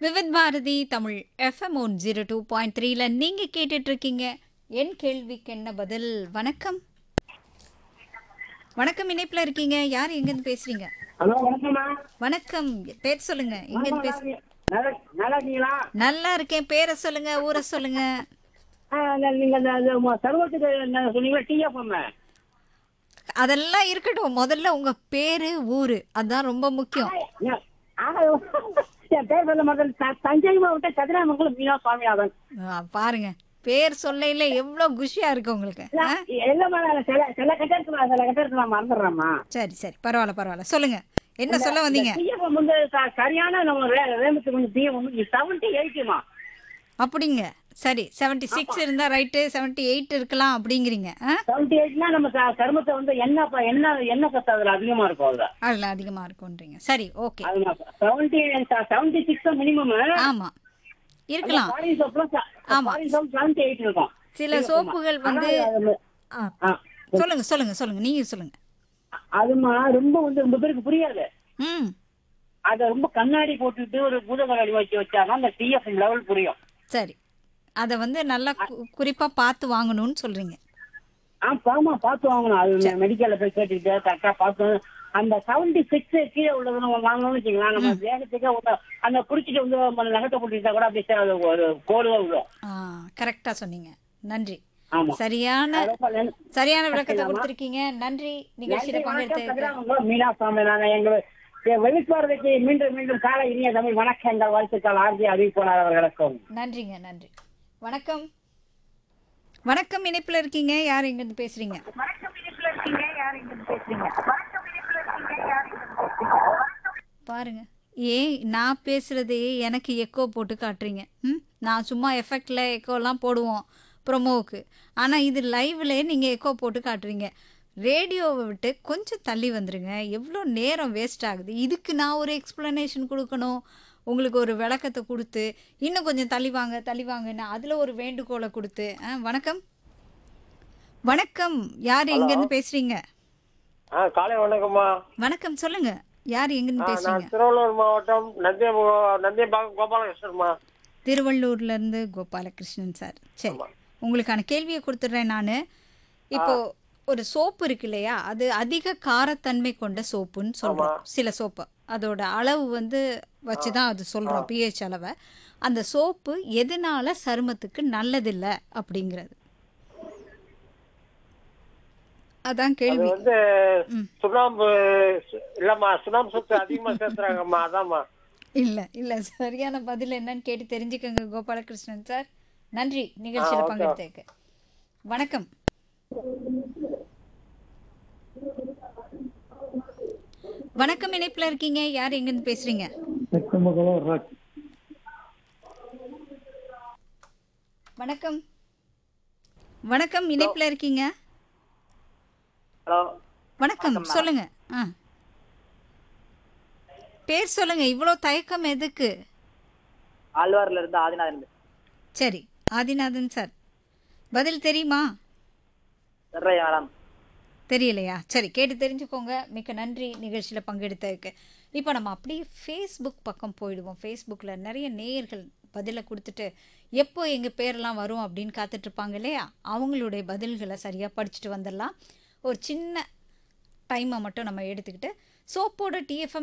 Vividh Bharati Tamil FM one zero two point த்ரீல நீங்க கேட்டுட்டு இருக்கீங்க என் கேள்விக்கு என்ன பதில் வணக்கம் வணக்கம் இணைப்புல இருக்கீங்க யார் எங்கேருந்து பேசுறீங்க ஹலோ வணக்கம்மா வணக்கம் பேர் சொல்லுங்க எங்கேருந்து பேச நல்லா நல்லா இருக்கீங்களா நல்லா இருக்கேன் பேரை சொல்லுங்க ஊரை சொல்லுங்க ஆ, இந்த- நீங்க இந்த- இந்த ம- சர்வத்துக்கு என்ன சொன்னீங்களா டிஎஃப்எம் அதெல்லாம் இருக்கட்டும் முதல்ல உங்க பேரு ஊரு அதான் ரொம்ப முக்கியம் என் பேர் சொல்ல மாட்டேன் த- தஞ்சை மாவட்டம் கதிராமங்கலம் மீனா சுவாமிநாதன் ஆ, பாருங்க பேர் சொல்லையில எவ்வளவு குஷியா இருக்கு உங்களுக்கு ஆ? இல்லம்மா நான் சில சில கட்டத்துல சில கட்டத்துல நான் மறந்துடுறேம்மா சரி சரி பரவாயில்ல பரவாயில்ல சொல்லுங்க என்ன சொல்ல வந்தீங்க டிஎஃப்எம் வந்து ச- சரியான நம்ம ரே- ரேமுக்கு கொஞ்சம் டிஎஃப்எம் செவன்டி எயிட்டுமா அப்படிங்க சரி 76 சிக்ஸ் இருந்தா ரைட்டு 78 எயிட் இருக்கலாம் அப்படிங்கிறீங்க ஆ? செவன்டி எயிட்னா நம்ம ச- சருமத்தை வந்து என்ன ப- என்ன என்ன சத்து அதுல அதிகமா இருக்கும் அதுல அதுல அதிகமா இருக்கும்ன்றீங்க சரி ஓகே அது செவன்டி செவன்டி சிக்ஸ் மினிமம் ஆமா இருக்கலாம் ஃபாரின் சோப்லாம் ஆமா. ஃபாரின் சோப் செவன்டி எயிட் இருக்கும் சில சோப்புகள் வந்து ஆனா அது- ஆ, ஆ, சொல்லுங்க சொல்லுங்க சொல்லுங்க நீங்க சொல்லுங்க அதுமா ரொம்ப வந்து ரொம்ப பேருக்கு புரியாது ம் அத ரொம்ப கண்ணாடி போட்டுட்டு ஒரு பூத கண்ணாடி வச்சு வச்சாதான் அந்த டிஎஃப்எம் லெவல் புரியும் சரி அதை வந்து நல்லா கு- குறிப்பா பார்த்து வாங்கணும்னு சொல்றீங்க ஆ ஆமா பார்த்து வாங்கணும் அது மெடிக்கல்ல போய் கேட்டுக்கிட்டு கரெக்டா பார்த்து அந்த செவன்டி சிக்ஸ் கீழே உள்ளது நம்ம வாங்கணும்னு வச்சுக்கலாம் நம்ம வேகத்துக்கு ஒரு- அந்த குடிச்சிட்டு வந்து நம்ம நகத்தை போட்டுக்கிட்டா கூட அப்படியே அது ஒரு கோடு தான் விடும் ஆ கரெக்டா சொன்னீங்க நன்றி ஆமா சரியான அது ரொம்ப நன்- சரியான விளக்கத்தை கொடுத்துருக்கீங்க நன்றி நிகழ்ச்சியில நன்றி, வணக்கம், பங்கெடுத்து கதிராமங்கலம் மீனா சுவாமி நாங்க எங்க வெளிப்பாடுறதுக்கு மீண்டும் மீண்டும் காலை இனிய தமிழ் வணக்கங்கள் வாழ்த்துக்கள் ஆர்ஜி அறிவிப்பாளர் அவர்களுக்கும் நன்றிங்க நன்றி வணக்கம் வணக்கம் இணைப்புல இருக்கீங்க யார் எங்கிருந்து பேசுறீங்க பாருங்க ஏன் நான் பேசுறதே எனக்கு எக்கோ போட்டு காட்டுறீங்க ம் நான் சும்மா எஃபெக்டில் எக்கோலாம் போடுவோம் ப்ரொமோவுக்கு ஆனால் இது லைவ்ல நீங்கள் எக்கோ போட்டு காட்டுறீங்க ரேடியோவை விட்டு கொஞ்சம் தள்ளி வந்துருங்க எவ்வளோ நேரம் வேஸ்ட் ஆகுது இதுக்கு நான் ஒரு எக்ஸ்ப்ளனேஷன் கொடுக்கணும் உங்களுக்கு ஒரு விளக்கத்தை கொடுத்து இன்னும் கொஞ்சம் தள்ளி வாங்க தள்ளி வாங்கன்னு அதில் ஒரு வேண்டுகோளை கொடுத்து ஆ வணக்கம் வணக்கம் யார் எங்கேருந்து பேசுகிறீங்க ஆ காலை வணக்கம்மா வணக்கம் சொல்லுங்க யார் எங்கேருந்து ஆ, பேசுறீங்க நான் திருவள்ளூர் மாவட்டம் நந்தியம் நந்தியம்பாக்கம் கோபாலகிருஷ்ணன்மா திருவள்ளூர்ல இருந்து கோபாலகிருஷ்ணன் சார் சரி உங்களுக்கான கேள்வியை கொடுத்துட்றேன் நான் இப்போ ஒரு சோப்பு இருக்கு இல்லையா அது அதிக காரத்தன்மை கொண்ட சோப்புன்னு சொல்றோம் சில சோப்பு அதோட அளவு வந்து வச்சு தான் அது சொல்றோம் பிஹெச் அளவை அந்த சோப்பு எதனால சருமத்துக்கு நல்லதில்லை அப்படிங்கிறது அதான் அது கேள்வி வந்து சுண்ணாம்பு சு- இல்லம்மா சுண்ணாம்பு சத்து அதிகமா சேர்த்துறாங்கம்மா அதாம்மா இல்ல இல்ல சரியான பதில் என்னன்னு கேட்டு தெரிஞ்சுக்கங்க கோபாலகிருஷ்ணன் சார் நன்றி நிகழ்ச்சியில பங்கெடுத்ததுக்கு வணக்கம் வணக்கம் இணைப்புல இருக்கீங்க யார் எங்க இருந்து பேசுறீங்க வணக்கம் வணக்கம் இணைப்புல இருக்கீங்க ஹலோ வணக்கம் சொல்லுங்க ஆ பேர் சொல்லுங்க இவ்வளோ தயக்கம் எதுக்கு ஆழ்வார்ல இருந்து ஆதிநாதன் பேசுறேன். சரி ஆதிநாதன் சார் பதில் தெரியுமா தெரியலையா மேடம் தெரியலையா சரி கேட்டு தெரிஞ்சுக்கோங்க மிக்க நன்றி நிகழ்ச்சியில் பங்கெடுத்ததுக்கு இப்போ நம்ம அப்படியே ஃபேஸ்புக் பக்கம் போயிடுவோம் ஃபேஸ்புக்கில் நிறைய நேயர்கள் பதிலை கொடுத்துட்டு எப்போ எங்கள் பேரெல்லாம் வரும் அப்படின்னு காத்துட்ருப்பாங்க இல்லையா அவங்களுடைய பதில்களை சரியாக படிச்சுட்டு வந்துடலாம் ஒரு சின்ன டைமை மட்டும் நம்ம எடுத்துக்கிட்டு சோப்போட டிஎஃப்எம்